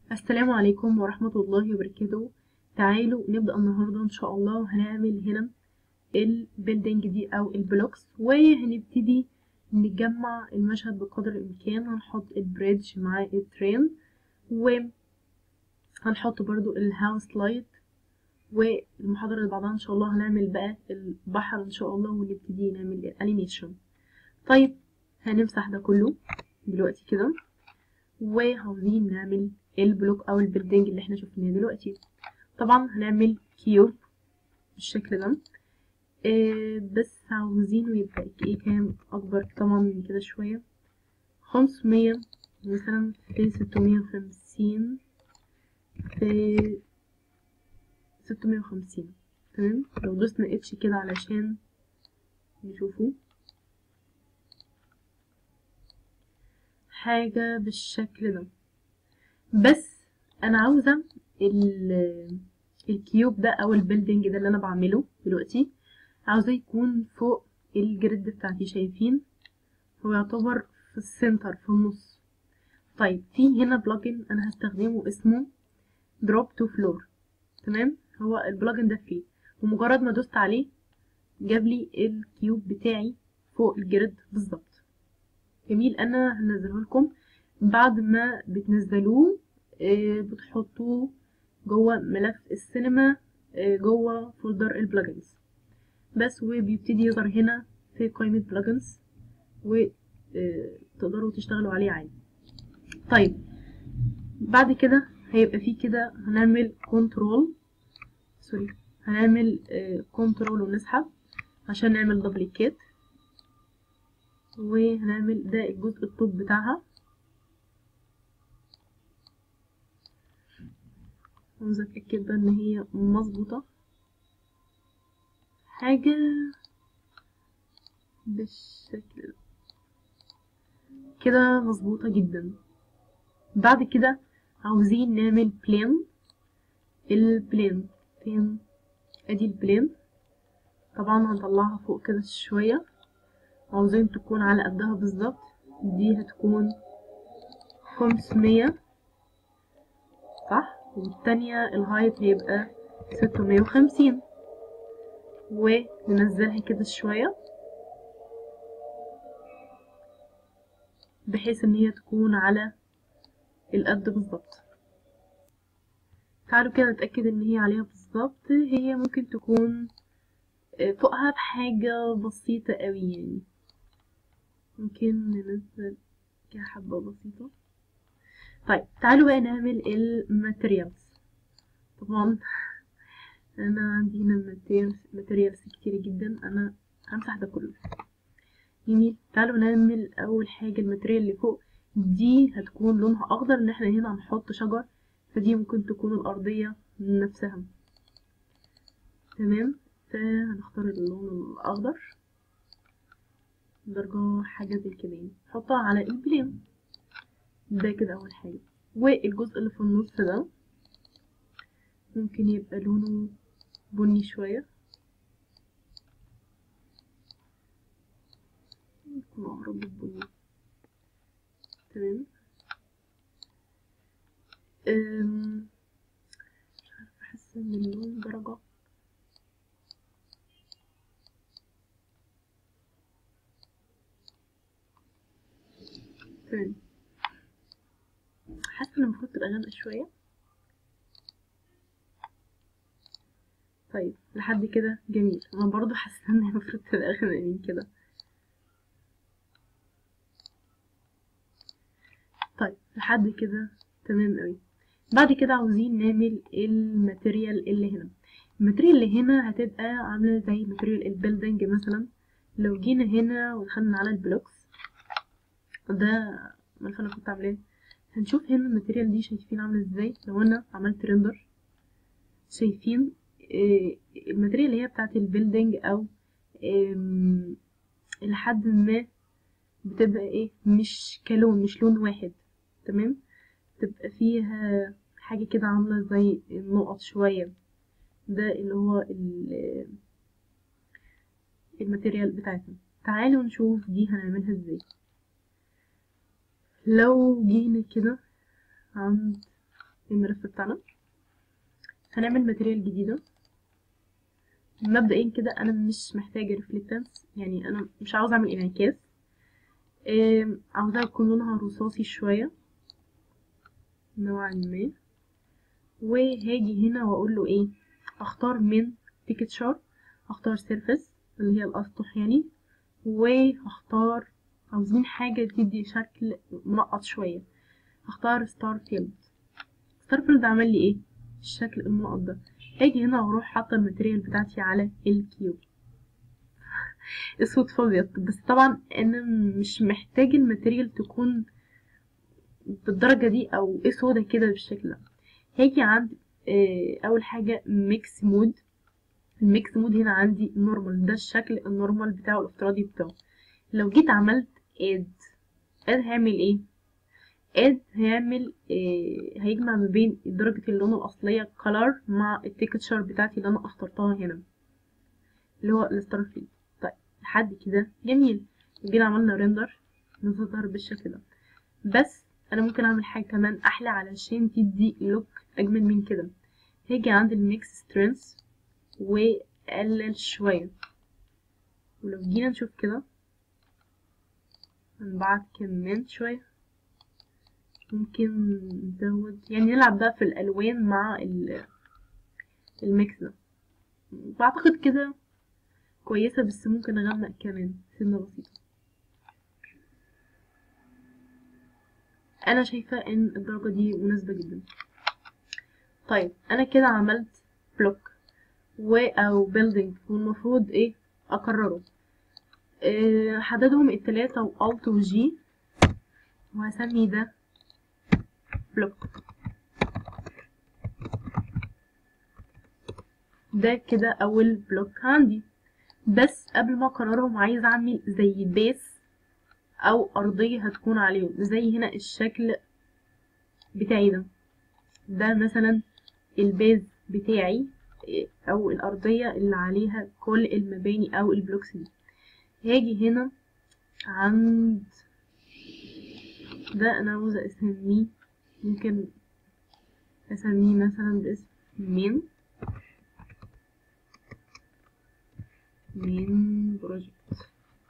السلام عليكم ورحمة الله وبركاته تعالوا نبدأ النهاردة إن شاء الله هنعمل هنا البيلدينج دي أو البلوكس وهنبتدي نجمع المشهد بقدر الإمكان هنحط البريدج مع الترين وهنحط برضو الهاوس لايت والمحاضرة اللي بعدها إن شاء الله هنعمل بقى البحر إن شاء الله ونبتدي نعمل الأنيميشن طيب هنمسح ده كله دلوقتي كده وعاوزين نعمل البلوك او البيلدينج اللي احنا شفناه دلوقتي طبعا هنعمل كيوب بالشكل ده آه بس عاوزينه يبقى ايه كام اكبر طبعا من كده شوية خمسمية مثلا في ستمية وخمسين في ستمية وخمسين تمام لو دوسنا اتش كده علشان نشوفه حاجة بالشكل ده بس انا عاوزة الكيوب ده او البيلدينج ده اللي انا بعمله دلوقتي عاوزاه يكون فوق الجريد بتاعتي شايفين هو يعتبر في السنتر في النص طيب في هنا بلجن انا هستخدمه اسمه دروب تو فلور تمام هو البلجن ده فري ومجرد ما دوست عليه جاب لي الكيوب بتاعي فوق الجريد بالظبط جميل انا هنزله لكم بعد ما بتنزلوه بتحطوه جوه ملف السينما جوه فولدر البلجنز بس وبيبتدي يظهر هنا في قائمة بلجنز وتقدروا تشتغلوا عليه عادي طيب بعد كده هيبقى فيه كده هنعمل كنترول سوري هنعمل كنترول ونسحب عشان نعمل دبليكيت وهنعمل ده الجزء الطب بتاعها عاوزة اتأكد بقى ان هي مظبوطة حاجة بالشكل ده كده مظبوطة جدا بعد كده عاوزين نعمل بلين البلين فين ادي البلين طبعا هنطلعها فوق كده شوية عاوزين تكون على قدها بالظبط دي هتكون خمسمية صح والتانية الهايت هيبقى ستمية وخمسين وننزلها كده شوية بحيث ان هي تكون على القد بالظبط تعالوا كده نتأكد ان هي عليها بالظبط هي ممكن تكون فوقها بحاجة بسيطة قوي يعني ممكن ننزل كده حبة بسيطة طيب تعالوا بقى نعمل الماتريالز طبعا انا عندي هنا ماتريالز كتير جدا انا همسح ده كله جميل تعالوا نعمل اول حاجة الماتريال اللي فوق دي هتكون لونها اخضر ان احنا هنا هنحط شجر فدي ممكن تكون الارضية نفسها تمام فهنختار اللون الاخضر درجة حاجة زي كده يعني نحطها على البلين ده كده اول حاجة والجزء اللي في النص ده ممكن يبقى لونه بني شوية يكون اقرب للبني تمام مش عارفة احس ان اللون درجة تمام حاسه ان المفروض تبقى غامقه شويه طيب لحد كده جميل انا برضو حاسه ان المفروض تبقى غامقه من كده طيب لحد كده تمام قوي بعد كده عاوزين نعمل الماتيريال اللي هنا الماتيريال اللي هنا هتبقى عامله زي ماتيريال البيلدينج مثلا لو جينا هنا ودخلنا على البلوكس ده ملف انا كنت عاملاه هنشوف هنا الماتيريال دي شايفين عامله ازاي لو انا عملت ريندر شايفين آه الماتيريال اللي هي بتاعت البيلدينج او لحد ما بتبقى ايه مش كلون مش لون واحد تمام تبقى فيها حاجة كده عاملة زي النقط شوية ده اللي هو الماتيريال بتاعتنا تعالوا نشوف دي هنعملها ازاي لو جينا كده عند الملف بتاعنا هنعمل ماتيريال جديدة مبدئيا كده انا مش محتاجة ريفلكتنس يعني انا مش عاوزة اعمل انعكاس آم، عاوزاها يكون لونها رصاصي شوية نوعا ما وهاجي هنا واقول له ايه اختار من تيكتشر اختار سيرفيس اللي هي الاسطح يعني وهختار عاوزين حاجة تدي شكل منقط شوية هختار ستار فيلد ستار فيلد عمل لي ايه الشكل المنقط ده هاجي هنا واروح حاطة الماتريال بتاعتي على الكيوب اسود فابيض بس طبعا انا مش محتاج الماتريال تكون بالدرجة دي او اسودة كده بالشكل ده هاجي عند آه، اول حاجة ميكس مود الميكس مود هنا عندي نورمال ده الشكل النورمال بتاعه الافتراضي بتاعه لو جيت عملت اد اد هيعمل ايه اد هيعمل آه هيجمع ما بين درجة اللون الأصلية color مع التكتشر بتاعتي اللي أنا اخترتها هنا اللي هو الستار فيلد طيب لحد كده جميل جينا عملنا ريندر نظهر بالشكل ده بس أنا ممكن أعمل حاجة كمان أحلى علشان تدي لوك أجمل من كده هاجي عند الميكس سترينث وقلل شوية ولو جينا نشوف كده هنبعت كمان شوية ممكن نزود يعني نلعب بقى في الألوان مع ال- الميكس ده بعتقد كده كويسة بس ممكن أغمق كمان سنة بسيطة أنا شايفة إن الدرجة دي مناسبة جدا طيب أنا كده عملت بلوك و أو بيلدينج والمفروض إيه أكرره إيه حددهم التلاتة وألت وجي وهسمي ده بلوك ده كده أول بلوك عندي بس قبل ما أكررهم عايز أعمل زي بيس أو أرضية هتكون عليهم زي هنا الشكل بتاعي ده ده مثلا البيز بتاعي إيه، أو الأرضية اللي عليها كل المباني أو البلوكس دي هاجي هنا عند ده أنا عاوزة أسميه ممكن أسميه مثلا باسم مين مين بروجكت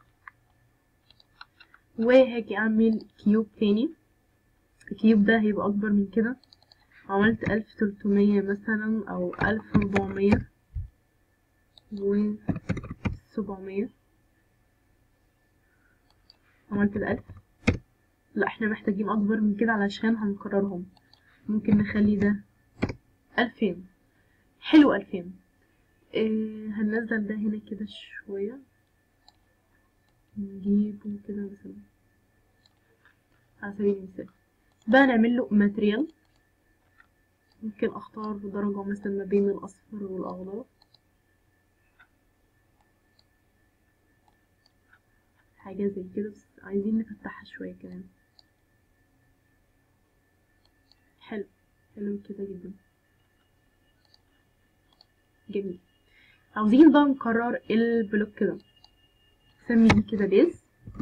وهاجي أعمل كيوب تاني الكيوب ده هيبقى أكبر من كده عملت ألف تلتمية مثلا أو ألف ربعمية وسبعمية عملت الألف لا احنا محتاجين أكبر من كده علشان هنكررهم ممكن نخلي ده ألفين حلو ألفين اه هننزل ده هنا كده شوية نجيبه كده مثلا على سبيل المثال بقى نعمل له ماتريال ممكن اختار درجة مثلا ما بين الاصفر والاخضر حاجة زي كده بس عايزين نفتحها شوية كمان حلو حلو كده جدا جميل عاوزين بقى نكرر البلوك كده نسمي دي كده بيز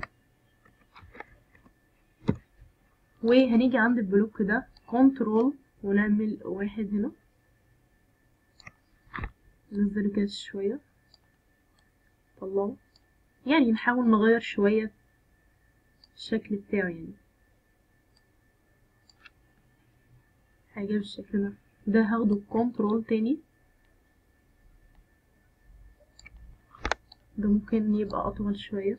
وهنيجي عند البلوك ده كنترول ونعمل واحد هنا ننزله كده شوية طلعه يعني نحاول نغير شوية الشكل بتاعه يعني حاجة بالشكل ده ده هاخده كنترول تاني ده ممكن يبقى أطول شوية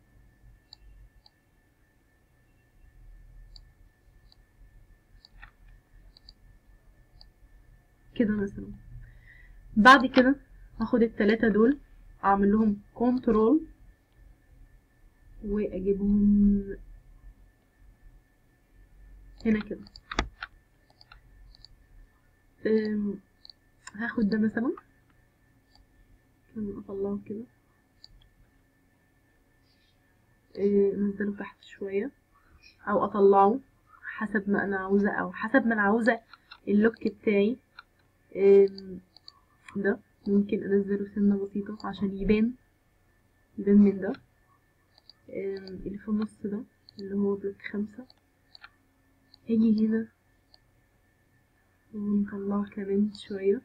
كده مثلا بعد كده هاخد التلاتة دول اعمل لهم كنترول واجيبهم هنا كده أم، هاخد ده مثلا كان اطلعه كده أه، انزله تحت شوية او اطلعه حسب ما انا عاوزة او حسب ما انا عاوزة اللوك بتاعي أم، ده ممكن انزله سنة بسيطة عشان يبان يبان من ده أم، اللي في النص ده اللي هو بلوك خمسة هاجي هنا ونطلعه كمان شوية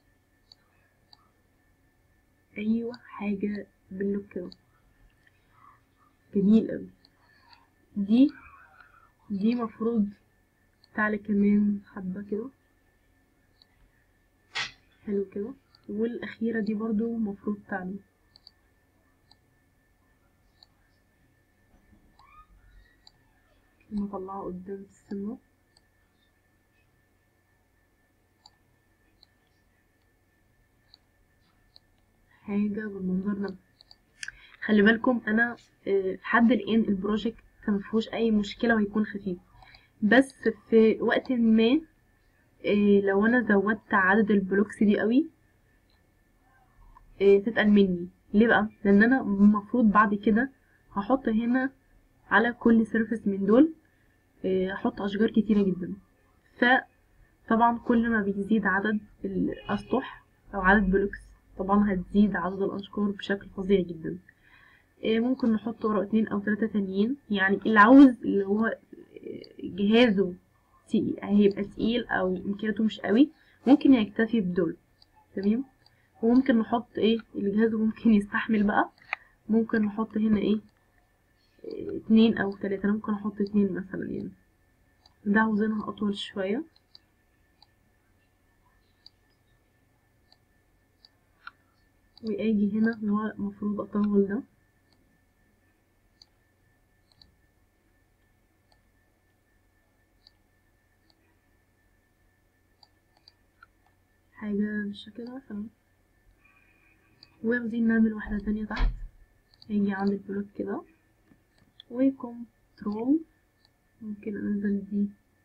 أيوة حاجة باللوك كده جميل أوي دي دي مفروض تعلى كمان حبة كده حلو كده والأخيرة دي برضو مفروض تعلى نطلعها قدام السنة حاجة بالمنظر ده خلي بالكم انا آه، لحد الان البروجكت كان مفيهوش اي مشكلة وهيكون خفيف بس في وقت ما آه، لو انا زودت عدد البلوكس دي قوي آه، تتقل مني ليه بقى لان انا المفروض بعد كده هحط هنا على كل سيرفيس من دول آه، هحط اشجار كتيرة جدا فطبعا كل ما بيزيد عدد الاسطح او عدد بلوكس طبعا هتزيد عدد الاشجار بشكل فظيع جدا آه، ممكن نحط ورا اتنين او تلاتة تانيين يعني اللي عاوز اللي هو آه، جهازه تقيل هيبقى تقيل او امكانياته مش قوي ممكن يكتفي بدول تمام وممكن نحط ايه اللي جهازه ممكن يستحمل بقى ممكن نحط هنا ايه آه، اتنين او تلاتة انا ممكن احط اتنين مثلا يعني ده عاوزينها اطول شوية واجي هنا اللي هو المفروض اطول ده حاجة بالشكل ده مثلا وعاوزين نعمل واحدة تانية تحت هيجي عند البلوك كده وكنترول ممكن انزل دي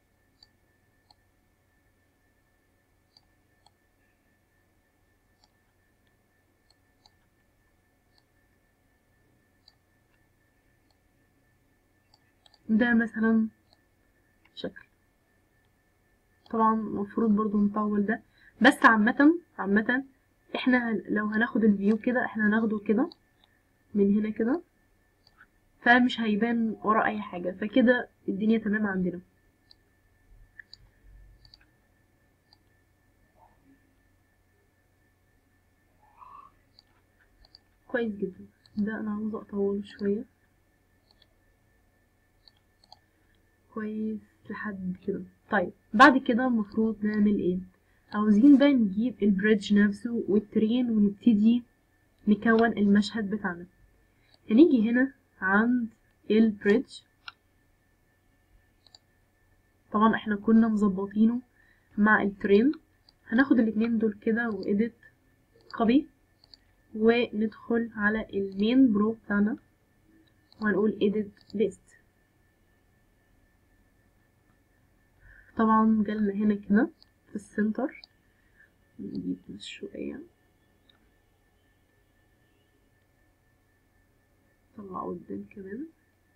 ده مثلا شكل طبعا المفروض برضو نطول ده بس عامة عامة احنا لو هناخد الفيو كده احنا هناخده كده من هنا كده فمش هيبان ورا اي حاجة فكده الدنيا تمام عندنا كويس جدا ده انا عاوزة اطوله شوية كويس لحد كده طيب بعد كده المفروض نعمل ايه عاوزين بقى نجيب البريدج نفسه والترين ونبتدي نكون المشهد بتاعنا هنيجي هنا عند البريدج طبعا احنا كنا مظبطينه مع الترين هناخد الاتنين دول كده وإيديت كوبي وندخل على المين برو بتاعنا وهنقول edit list طبعا جالنا هنا كده في السنتر نجيب بس شوية طلع قدام كمان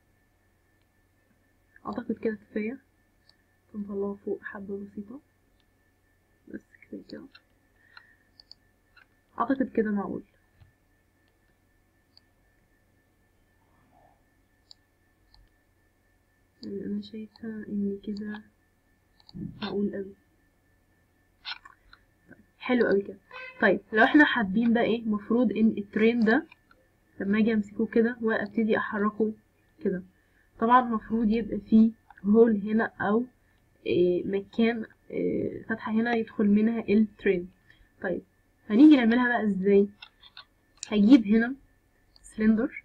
اعتقد كده كفاية نطلعه فوق حبة بسيطة بس كفاية كده اعتقد كده معقول يعني انا شايفة ان كده معقول قوي حلو قوي كده طيب لو احنا حابين بقى ايه مفروض ان الترين ده لما اجي امسكه كده وابتدي احركه كده طبعا المفروض يبقى فيه هول هنا او إيه مكان إيه فتحة هنا يدخل منها الترين طيب هنيجي نعملها بقى ازاي هجيب هنا سلندر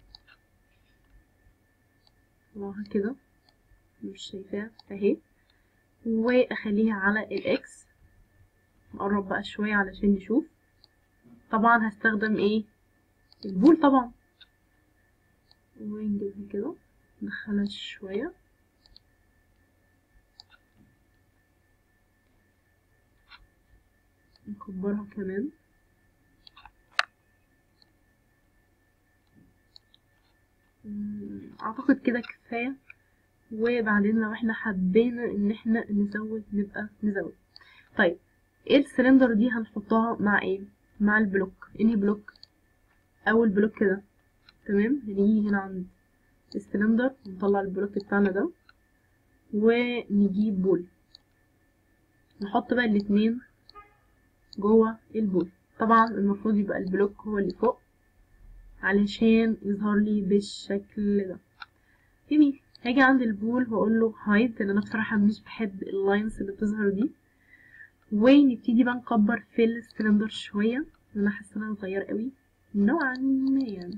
طلعها كده مش شايفاها اهي واخليها على الاكس نقرب بقى شوية علشان نشوف طبعا هستخدم ايه البول طبعا ونجيبها كده ندخلها شوية نكبرها كمان اعتقد كده كفاية وبعدين لو احنا حبينا ان احنا نزود نبقى نزود طيب ايه السلندر دي هنحطها مع ايه مع البلوك انهي بلوك اول بلوك كده تمام هنيجي هنا عند السلندر نطلع البلوك بتاعنا ده ونجيب بول نحط بقى الاتنين جوه البول طبعا المفروض يبقى البلوك هو اللي فوق علشان يظهر لي بالشكل ده جميل هاجي عند البول واقول له هايد لان انا بصراحه مش بحب اللاينز اللي بتظهر دي ونبتدي بقى نكبر في السلندر شويه انا حاسه انها صغير قوي نوعا ما يعني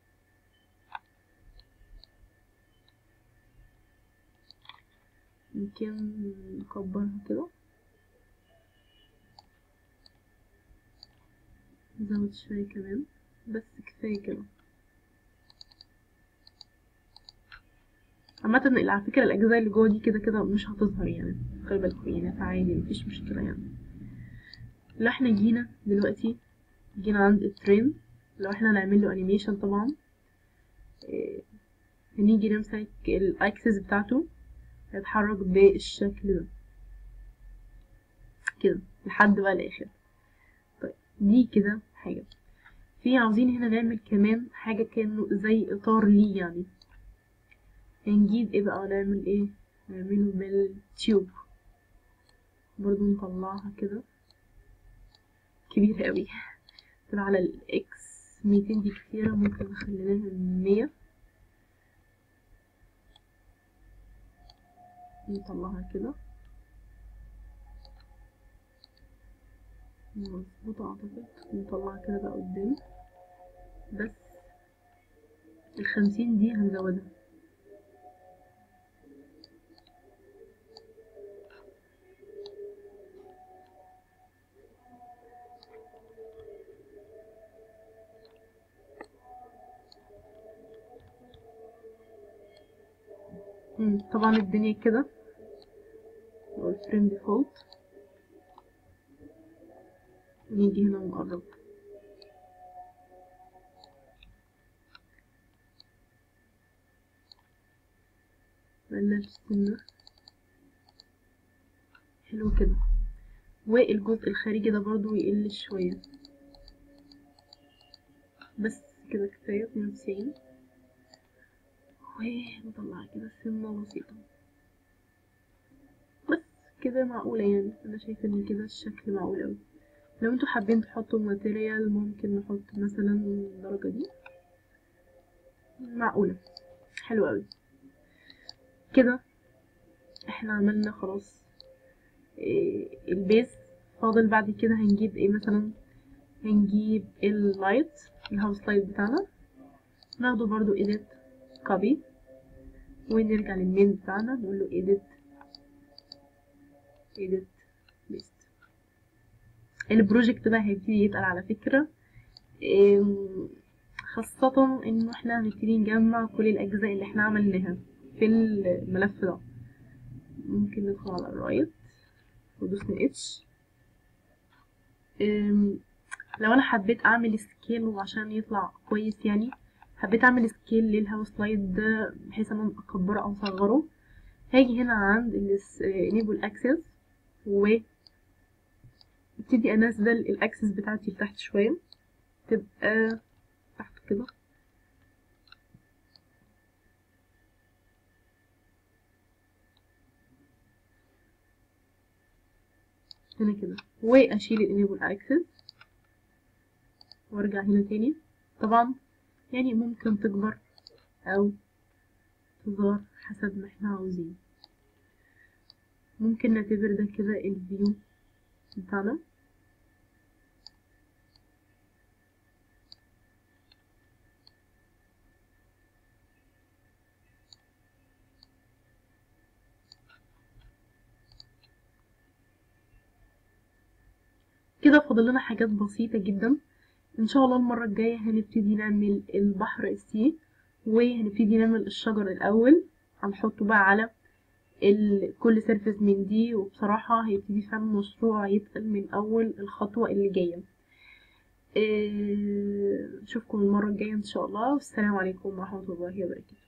ممكن نكبرها كده نزود شوية كمان بس كفاية كده عامة على فكرة الأجزاء اللي جوه دي كده كده مش هتظهر يعني خلي بالكوا يعني فعادي مفيش مشكلة يعني لو احنا جينا دلوقتي جينا عند الترين لو احنا هنعمل له انيميشن طبعا إيه هنيجي نمسك الاكسس بتاعته هيتحرك بالشكل ده كده لحد بقى الاخر طيب دي كده حاجة في عاوزين هنا نعمل كمان حاجة كأنه زي اطار ليه يعني هنجيب ايه بقى نعمل ايه نعمله بالتيوب برضو نطلعها كده كبيرة قوي طلع على الاكس ميتين دي كتيرة ممكن نخليناها مية نطلعها كده مظبوطة اعتقد نطلعها كده بقى قدام بس الخمسين دي هنزودها مم، طبعا الدنيا كده هو الفريم ديفولت نيجي هنا ونقرب بلاش سنة حلو كده والجزء الخارجي ده برضو يقل شوية بس كده كفاية اتنين وتسعين ونطلع كده سنة بسيطة بس كده معقولة يعني أنا شايفة إن كده الشكل معقول أوي لو انتوا حابين تحطوا ماتيريال ممكن نحط مثلا الدرجة دي معقولة حلو أوي كده احنا عملنا خلاص إيه البيز فاضل بعد كده هنجيب ايه مثلا هنجيب اللايت الهاوس لايت بتاعنا ناخده برضو edit copy ونرجع للمين بتاعنا نقول له edit edit paste البروجكت بقى هيبتدي يتقل على فكرة خاصة انه احنا هنبتدي نجمع كل الاجزاء اللي احنا عملناها في الملف ده ممكن ندخل على الرايت ودوسنا اتش لو انا حبيت اعمل سكيل عشان يطلع كويس يعني حبيت اعمل سكيل للهاوس سلايد ده بحيث ان انا اكبره او اصغره هاجي هنا عند enable access و ابتدي انزل الاكسس بتاعتي لتحت شويه تبقى تحت كده هنا كده واشيل الانيبل اكسس وارجع هنا تاني طبعا يعني ممكن تكبر او تصغر حسب ما احنا عاوزين ممكن نعتبر ده كده الفيو بتاعنا كده فاضل لنا حاجات بسيطة جدا ان شاء الله المرة الجاية هنبتدي نعمل البحر السي وهنبتدي نعمل الشجر الاول هنحطه بقى على ال... كل سيرفيس من دي وبصراحة هيبتدي فعلا المشروع يتقل من أول الخطوة اللي جاية إيه... نشوفكم المرة الجاية إن شاء الله والسلام عليكم ورحمة الله وبركاته